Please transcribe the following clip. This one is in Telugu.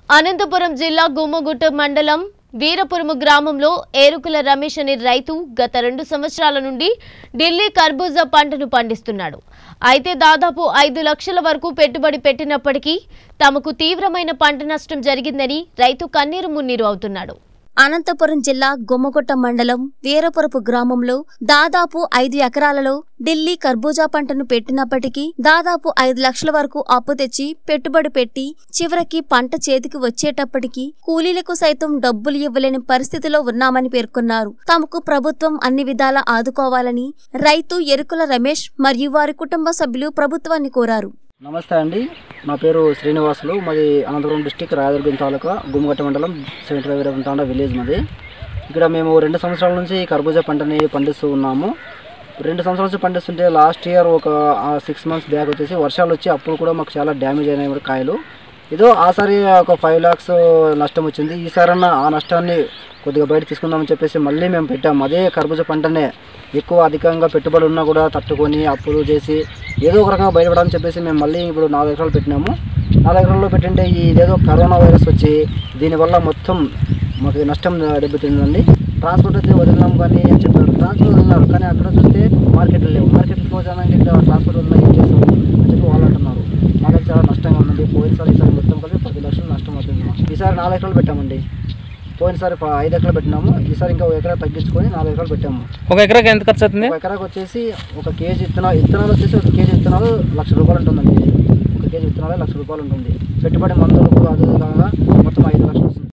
అనంతపురం జిల్లా గుమ్మగుట్ట మండలం వీరపురము గ్రామంలో ఏరుకుల రమేష్ అనే రైతు గత రెండు సంవత్సరాల నుండి ఢిల్లీ కర్బూజా పంటను పండిస్తున్నాడు అయితే దాదాపు ఐదు లక్షల వరకు పెట్టుబడి పెట్టినప్పటికీ తమకు తీవ్రమైన పంట నష్టం జరిగిందని రైతు కన్నీరు మున్నీరు అవుతున్నాడు అనంతపురం జిల్లా గుమ్మగుట్ట మండలం వీరపురపు గ్రామంలో దాదాపు ఐదు ఎకరాలలో ఢిల్లీ కర్బూజా పంటను పెట్టినప్పటికీ దాదాపు ఐదు లక్షల వరకు అప్పు తెచ్చి పెట్టుబడి పెట్టి చివరికి పంట చేతికి వచ్చేటప్పటికి కూలీలకు సైతం డబ్బులు ఇవ్వలేని పరిస్థితిలో ఉన్నామని పేర్కొన్నారు తమకు ప్రభుత్వం అన్ని విధాలా ఆదుకోవాలని రైతు ఎరుకుల రమేష్ మరియు వారి కుటుంబ సభ్యులు ప్రభుత్వాన్ని కోరారు నమస్తే అండి నా పేరు శ్రీనివాసులు మాది అనంతపురం డిస్టిక్ రాయదుర్గం తాలూకా గుమ్మగట్ట మండలం సెంటర్ వీరపురం తాండా విలేజ్ మాది ఇక్కడ మేము రెండు సంవత్సరాల నుంచి కర్బూజా పంటని పండిస్తూ ఉన్నాము రెండు సంవత్సరాల నుంచి పండిస్తుంటే లాస్ట్ ఇయర్ ఒక సిక్స్ మంత్స్ బ్యాక్ వచ్చేసి వర్షాలు వచ్చి అప్పుడు కూడా మాకు చాలా డ్యామేజ్ అయినాయి కూడా కాయలు ఏదో ఆసారి ఒక ఫైవ్ ల్యాక్స్ నష్టం వచ్చింది ఈసారన్నా ఆ నష్టాన్ని కొద్దిగా బయట తీసుకుందామని చెప్పేసి మళ్ళీ మేము పెట్టాము అదే కర్బూజా పంటనే ఎక్కువ అధికంగా పెట్టుబడి ఉన్నా కూడా తట్టుకొని అప్పులు చేసి ఏదో ఒక రకంగా బయటపడాలని చెప్పేసి మేము మళ్ళీ ఇప్పుడు నాలుగు ఎకరాలు పెట్టినాము నాలుగు ఎకరాల్లో పెట్టింటే ఈ ఇదేదో కరోనా వైరస్ వచ్చి దీనివల్ల మొత్తం మాకు నష్టం దెబ్బతిందండి ట్రాన్స్పోర్ట్ అయితే వదిలినాం కానీ అని చెప్పారు ట్రాన్స్పోర్ట్ వదిలినారు కానీ అక్కడ చూస్తే మార్కెట్లు లేవు మార్కెట్కి పోతానంటే ఇక్కడ ట్రాన్స్పోర్ట్ వదిలినా ఏం చేస్తాం అని చెప్పి వాళ్ళు అంటున్నారు మాకైతే చాలా నష్టంగా ఉందండి పోయినసారి ఈసారి మొత్తం కలిపి పది లక్షలు నష్టం అవుతుంది మాకు ఈసారి నాలుగు ఎకరాలు పెట్టామండి పోయినసారి ప- ఐదు ఎకరాలు పెట్టినాము ఈసారి ఇంకా ఒక ఎకరా తగ్గించుకొని నాలుగు ఎకరాలు పెట్టాము ఒక ఎకరాకి ఎంత ఖర్చు అవుతుంది ఒక ఎకరాకు వచ్చేసి ఒక కేజీ విత్తనాలు విత్తనాలు వచ్చేసి ఒక కేజీ విత్తనాలు లక్ష రూపాయలు ఉంటుందండి ఒక కేజీ విత్తనాలు లక్ష రూపాయలు ఉంటుంది పెట్టుబడి మందులకు అది ఇది కాగా మొత్తం ఐదు లక్షలు వస్తుంది